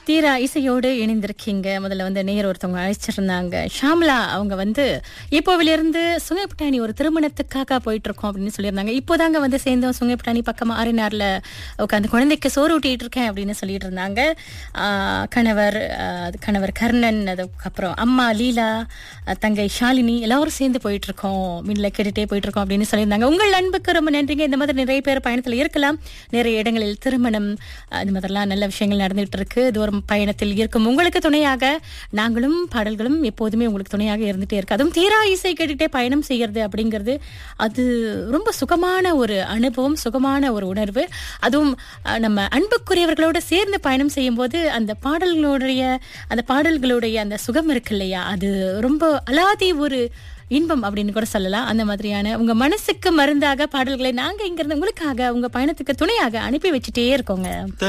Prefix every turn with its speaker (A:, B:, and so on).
A: தீரா இசையோடு இணைந்திருக்கீங்க முதல்ல வந்து நேர் ஒருத்தவங்க அழைச்சிருந்தாங்க ஷாம்லா அவங்க வந்து இப்போவிலிருந்து சுங்கைப்பட்டாணி ஒரு திருமணத்துக்காக போயிட்டு இருக்கோம் அப்படின்னு சொல்லியிருந்தாங்க இப்போதாங்க வந்து சேர்ந்தோம் சுங்கைப்பட்டாணி பக்கமா ஆறினார்ல உட்காந்து குழந்தைக்கு சோறு ஊட்டிட்டு இருக்கேன் அப்படின்னு சொல்லிட்டு இருந்தாங்க ஆஹ் கணவர் ஆஹ் கணவர் கர்ணன் அதுக்கப்புறம் அம்மா லீலா ஆஹ் தங்கை ஷாலினி எல்லாரும் சேர்ந்து போயிட்டு இருக்கோம் மின்ல கேட்டுட்டே போயிட்டு இருக்கோம் அப்படின்னு சொல்லியிருந்தாங்க உங்கள் அன்புக்கு ரொம்ப நன்றிங்க இந்த மாதிரி நிறைய பேர் பயணத்தில் இருக்கலாம் நிறைய இடங்களில் திருமணம் ஆஹ் இந்த மாதிரிலாம் நல்ல விஷயங்கள் நடந்துட்டு இருக்கு தூரம் பயணத்தில் இருக்கும் உங்களுக்கு துணையாக நாங்களும் பாடல்களும் எப்போதுமே உங்களுக்கு துணையாக இருந்துட்டே இருக்கு அதுவும் தீரா இசை கேட்டுக்கிட்டே பயணம் செய்யறது அப்படிங்கிறது அது ரொம்ப சுகமான ஒரு அனுபவம் சுகமான ஒரு உணர்வு அதுவும் அஹ், நம்ம அன்புக்குரியவர்களோட சேர்ந்து பயணம் செய்யும் போது அந்த பாடல்களுடைய அந்த பாடல்களுடைய அந்த சுகம் இருக்கு இல்லையா அது ரொம்ப அலாதி ஒரு இன்பம் அப்படின்னு கூட சொல்லலாம் அந்த மாதிரியான உங்க மனசுக்கு மருந்தாக பாடல்களை நாங்க இங்க இருந்து உங்களுக்காக உங்க பயணத்துக்கு துணையாக அனுப்பி வச்சுட்டே இருக்கோங்க